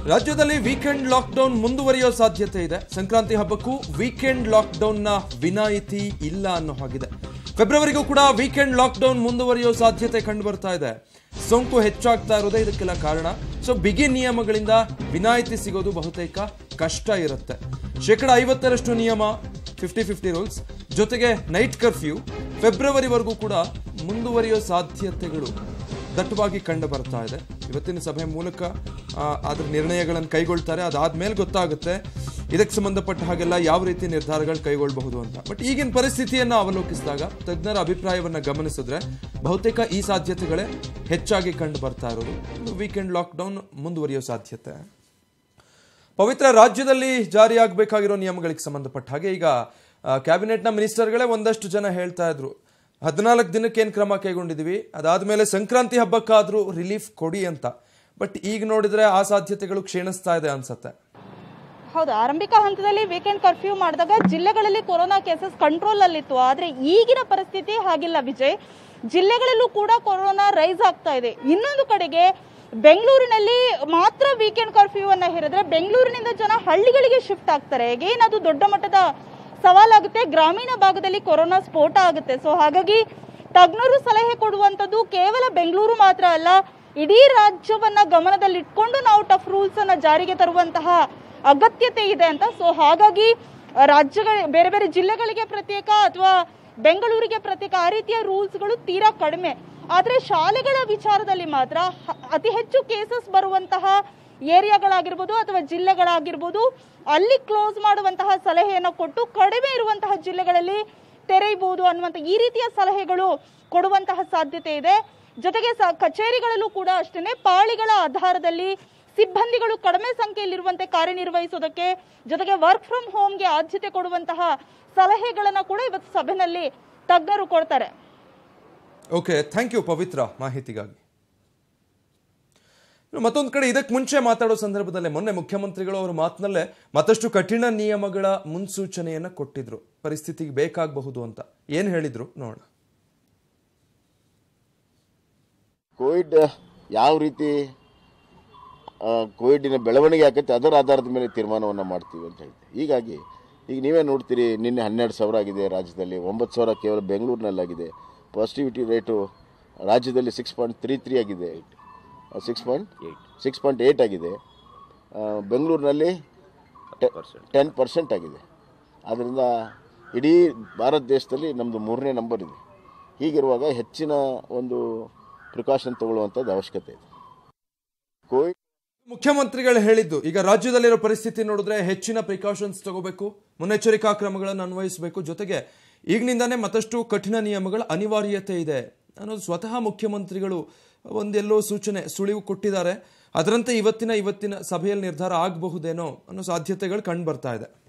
ರಾಜ್ಯದಲ್ಲಿ weekend lockdown ಮುಂದುವರಿಯೋ ಸಾಧ್ಯತೆ ಇದೆ ಸಂಕ್ರಾಂತಿ ಹಬ್ಬಕ್ಕೂ ವೀಕೆಂಡ್ ಲಾಕ್ಡೌನ್ನ ವಿನಾಯಿತಿ ಇಲ್ಲ ಅನ್ನೋ ಹಾಗಿದೆ ಫೆಬ್ರವರಿಗೂ ಕೂಡ ವೀಕೆಂಡ್ ಲಾಕ್ಡೌನ್ ಮುಂದುವರಿಯೋ ಸಾಧ್ಯತೆ ಕಂಡು ಬರ್ತಾ ಇದೆ ಸೋಂಕು ಹೆಚ್ಚಾಗ್ತಾ ಇರೋದೇ ಇದಕ್ಕೆಲ್ಲ ಕಾರಣ ಸೊ ಬಿಗಿ ನಿಯಮಗಳಿಂದ ವಿನಾಯಿತಿ ಸಿಗೋದು ಬಹುತೇಕ ಕಷ್ಟ ಇರುತ್ತೆ ಶೇಕಡ ಐವತ್ತರಷ್ಟು ನಿಯಮ ಫಿಫ್ಟಿ ಫಿಫ್ಟಿ ರೂಲ್ಸ್ ಜೊತೆಗೆ ನೈಟ್ ಕರ್ಫ್ಯೂ ಫೆಬ್ರವರಿವರೆಗೂ ಕೂಡ ಮುಂದುವರಿಯೋ ಸಾಧ್ಯತೆಗಳು ದಟ್ಟವಾಗಿ ಕಂಡು ಬರ್ತಾ ಇದೆ ಇವತ್ತಿನ ಸಭೆ ಮೂಲಕ ಆ, ಅದ್ರ ನಿರ್ಣಯಗಳನ್ನು ಕೈಗೊಳ್ತಾರೆ ಅದಾದ್ಮೇಲೆ ಗೊತ್ತಾಗುತ್ತೆ ಇದಕ್ಕೆ ಸಂಬಂಧಪಟ್ಟ ಹಾಗೆಲ್ಲ ಯಾವ ರೀತಿ ನಿರ್ಧಾರಗಳು ಕೈಗೊಳ್ಳಬಹುದು ಅಂತ ಬಟ್ ಈಗಿನ ಪರಿಸ್ಥಿತಿಯನ್ನ ಅವಲೋಕಿಸಿದಾಗ ತಜ್ಞರ ಅಭಿಪ್ರಾಯವನ್ನ ಗಮನಿಸಿದ್ರೆ ಬಹುತೇಕ ಈ ಸಾಧ್ಯತೆಗಳೇ ಹೆಚ್ಚಾಗಿ ಕಂಡು ಬರ್ತಾ ಇರೋದು ವೀಕೆಂಡ್ ಲಾಕ್ಡೌನ್ ಮುಂದುವರಿಯೋ ಸಾಧ್ಯತೆ ಪವಿತ್ರ ರಾಜ್ಯದಲ್ಲಿ ಜಾರಿಯಾಗಬೇಕಾಗಿರೋ ನಿಯಮಗಳಿಗೆ ಸಂಬಂಧಪಟ್ಟ ಹಾಗೆ ಈಗ ಆ, ಕ್ಯಾಬಿನೆಟ್ನ ಮಿನಿಸ್ಟರ್ಗಳೇ ಒಂದಷ್ಟು ಜನ ಹೇಳ್ತಾ ಇದ್ರು ಹದಿನಾಲ್ಕು ದಿನಕ್ಕೆ ಏನು ಕ್ರಮ ಕೈಗೊಂಡಿದ್ದೀವಿ ಅದಾದ್ಮೇಲೆ ಸಂಕ್ರಾಂತಿ ಹಬ್ಬಕ್ಕಾದ್ರೂ ರಿಲೀಫ್ ಕೊಡಿ ಅಂತ ಬಟ್ ಈಗ ನೋಡಿದ್ರೆ ಆ ಸಾಧ್ಯತೆಗಳು ಕ್ಷೀಣಿಸ್ತಾ ಇದೆ ಅನ್ಸತ್ತೆ ಹೌದು ಆರಂಭಿಕ ಹಂತದಲ್ಲಿ ವೀಕೆಂಡ್ ಕರ್ಫ್ಯೂ ಮಾಡಿದಾಗ ಜಿಲ್ಲೆಗಳಲ್ಲಿ ಕೊರೋನಾ ಕೇಸಸ್ ಕಂಟ್ರೋಲ್ ಅಲ್ಲಿತ್ತು ಆದ್ರೆ ಈಗಿನ ಪರಿಸ್ಥಿತಿ ಹಾಗಿಲ್ಲ ವಿಜಯ್ ಜಿಲ್ಲೆಗಳಲ್ಲೂ ಕೂಡ ಕೊರೋನಾ ರೈಸ್ ಆಗ್ತಾ ಇದೆ ಇನ್ನೊಂದು ಕಡೆಗೆ ಬೆಂಗಳೂರಿನಲ್ಲಿ ಮಾತ್ರ ವೀಕೆಂಡ್ ಕರ್ಫ್ಯೂ ಅನ್ನ ಹೇರಿದ್ರೆ ಬೆಂಗಳೂರಿನಿಂದ ಜನ ಹಳ್ಳಿಗಳಿಗೆ ಶಿಫ್ಟ್ ಆಗ್ತಾರೆ ಅಗೇನ್ ಅದು ದೊಡ್ಡ ಮಟ್ಟದ ಸವಾಲಾಗುತ್ತೆ ಗ್ರಾಮೀಣ ಭಾಗದಲ್ಲಿ ಕೊರೋನಾ ಸ್ಫೋಟ ಆಗುತ್ತೆ ಸೊ ಹಾಗಾಗಿ ತಜ್ಞರು ಸಲಹೆ ಕೊಡುವಂಥದ್ದು ಕೇವಲ ಬೆಂಗಳೂರು ಮಾತ್ರ ಅಲ್ಲ ಇಡೀ ರಾಜ್ಯವನ್ನ ಗಮನದಲ್ಲಿಟ್ಕೊಂಡು ನಾವು ಟಫ್ ರೂಲ್ಸ್ ಅನ್ನ ಜಾರಿಗೆ ತರುವಂತಹ ಅಗತ್ಯತೆ ಇದೆ ಅಂತ ಸೊ ಹಾಗಾಗಿ ರಾಜ್ಯಗಳ ಬೇರೆ ಬೇರೆ ಜಿಲ್ಲೆಗಳಿಗೆ ಪ್ರತ್ಯೇಕ ಅಥವಾ ಬೆಂಗಳೂರಿಗೆ ಪ್ರತ್ಯೇಕ ಆ ರೀತಿಯ ರೂಲ್ಸ್ಗಳು ತೀರಾ ಕಡಿಮೆ ಆದ್ರೆ ಶಾಲೆಗಳ ವಿಚಾರದಲ್ಲಿ ಮಾತ್ರ ಹ- ಅತಿ ಹೆಚ್ಚು ಕೇಸಸ್ ಬರುವಂತಹ ಏರಿಯಾಗಳಾಗಿರ್ಬೋದು ಅಥವಾ ಜಿಲ್ಲೆಗಳಾಗಿರ್ಬೋದು ಅಲ್ಲಿ ಕ್ಲೋಸ್ ಮಾಡುವಂತಹ ಸಲಹೆಯನ್ನು ಕೊಟ್ಟು ಕಡಿಮೆ ಇರುವಂತಹ ಜಿಲ್ಲೆಗಳಲ್ಲಿ ತೆರೆಯಬಹುದು ಅನ್ನುವಂಥ ಈ ರೀತಿಯ ಸಲಹೆಗಳು ಕೊಡುವಂತಹ ಸಾಧ್ಯತೆ ಇದೆ ಜೊತೆಗೆ ಸ ಕಚೇರಿಗಳಲ್ಲೂ ಕೂಡ ಅಷ್ಟೇ ಪಾಳಿಗಳ ಆಧಾರದಲ್ಲಿ ಸಿಬ್ಬಂದಿಗಳು ಕಡಿಮೆ ಸಂಖ್ಯೆಯಲ್ಲಿರುವಂತೆ ಕಾರ್ಯನಿರ್ವಹಿಸೋದಕ್ಕೆ ಜೊತೆಗೆ ವರ್ಕ್ ಫ್ರಮ್ ಹೋಮ್ಗೆ ಆದ್ಯತೆ ಕೊಡುವಂತಹ ಸಲಹೆಗಳನ್ನ ಕೂಡ ಇವತ್ತು ಸಭೆಯಲ್ಲಿ ತಜ್ಞರು ಕೊಡ್ತಾರೆ ಓಕೆ ಥ್ಯಾಂಕ್ ಯು ಪವಿತ್ರ ಮಾಹಿತಿಗಾಗಿ ಇನ್ನು ಮತ್ತೊಂದು ಕಡೆ ಇದಕ್ಕೆ ಮುಂಚೆ ಮಾತಾಡೋ ಸಂದರ್ಭದಲ್ಲೇ ಮೊನ್ನೆ ಮುಖ್ಯಮಂತ್ರಿಗಳು ಅವರ ಮಾತಿನಲ್ಲೇ ಮತ್ತಷ್ಟು ಕಠಿಣ ನಿಯಮಗಳ ಮುನ್ಸೂಚನೆಯನ್ನ ಕೊಟ್ಟಿದ್ರು ಪರಿಸ್ಥಿತಿಗೆ ಬೇಕಾಗಬಹುದು ಅಂತ ಏನ್ ಹೇಳಿದ್ರು ನೋಡೋಣ ಕೋವಿಡ್ ಯಾವ ರೀತಿ ಆ, ಕೋವಿಡಿನ ಬೆಳವಣಿಗೆ ಆಕೈತೆ ಅದರ ಆಧಾರದ ಮೇಲೆ ತೀರ್ಮಾನವನ್ನು ಮಾಡ್ತೀವಿ ಅಂತ ಹೇಳ್ತೀವಿ ಹೀಗಾಗಿ ಈಗ ನೀವೇ ನೋಡ್ತೀರಿ ನಿನ್ನೆ ಹನ್ನೆರಡು ಸಾವಿರ ಆಗಿದೆ ರಾಜ್ಯದಲ್ಲಿ ಒಂಬತ್ತು ಸಾವಿರ ಕೇವಲ ಬೆಂಗಳೂರಿನಲ್ಲಾಗಿದೆ ಪಾಸಿಟಿವಿಟಿ ರೇಟು ರಾಜ್ಯದಲ್ಲಿ ಸಿಕ್ಸ್ ಪಾಯಿಂಟ್ ತ್ರೀ ತ್ರೀ ಆಗಿದೆ six point eight six point eight ಆಗಿದೆ ಆ, ಬೆಂಗಳೂರಿನಲ್ಲಿ ಟೆನ್ ಪರ್ಸೆಂಟ್ ಆಗಿದೆ ಆದ್ದರಿಂದ ಇಡೀ ಭಾರತ ದೇಶದಲ್ಲಿ ನಮ್ಮದು ಮೂರನೇ ನಂಬರ್ ಇದೆ ಹೀಗಿರುವಾಗ ಹೆಚ್ಚಿನ ಒಂದು ಪ್ರಿಕಾಷನ್ ತಗೊಳ್ಳುವಂಥದ್ದು ಅವಶ್ಯಕತೆ ಇದೆ ಕೋವಿಡ್ ಮುಖ್ಯಮಂತ್ರಿಗಳು ಹೇಳಿದ್ದು ಈಗ ರಾಜ್ಯದಲ್ಲಿರೋ ಪರಿಸ್ಥಿತಿ ನೋಡಿದ್ರೆ ಹೆಚ್ಚಿನ ಪ್ರಿಕಾಷನ್ಸ್ ತಗೋಬೇಕು ಮುನ್ನೆಚ್ಚರಿಕಾ ಕ್ರಮಗಳನ್ನು ಅನ್ವಯಿಸಬೇಕು ಜೊತೆಗೆ ಈಗಿನಿಂದಾನೇ ಮತ್ತಷ್ಟು ಕಠಿಣ ನಿಯಮಗಳ ಅನಿವಾರ್ಯತೆ ಇದೆ ಅನ್ನೋದು ಸ್ವತಃ ಮುಖ್ಯಮಂತ್ರಿಗಳು ಒಂದೆಲ್ಲೋ ಸೂಚನೆ ಸುಳಿವು ಕೊಟ್ಟಿದ್ದಾರೆ ಅದರಂತೆ ಇವತ್ತಿನ ಇವತ್ತಿನ ಸಭೆಯಲ್ಲಿ ನಿರ್ಧಾರ ಆಗಬಹುದೇನೋ ಅನ್ನೋ ಸಾಧ್ಯತೆಗಳು ಕಂಡು ಬರ್ತಾ ಇದೆ